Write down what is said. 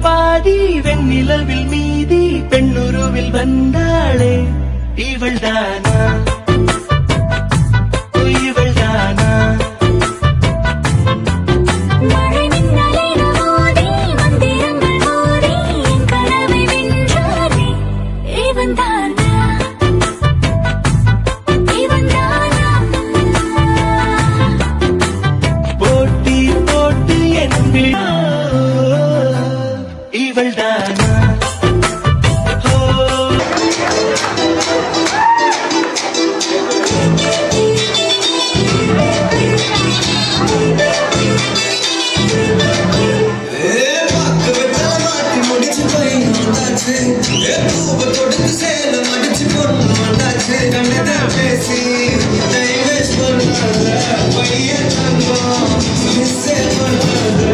பாதி வெண்ணிலவில் மீதி பெண்ணுருவில் வந்தாளே இவள்தானா இவள்தானா மழை மின்னலின மோதி மந்திரங்கள் மோதி என் கனவை வென்றானே இவன் தானா இவன் தானா போட்டி போட்டு என்கள் இவள்தானா ஓ பாக்கு வெத்தல மாத்தி முடிச்சு போய் வந்தாச்சு பூவை கொடுத்து சேலம் அடிச்சு பொண்ணு வந்தாச்சு கண்ணதான் பேசி டைம் வேஸ்ட் பண்ணாத பையன் தங்கம் மிஸ் பண்ணாத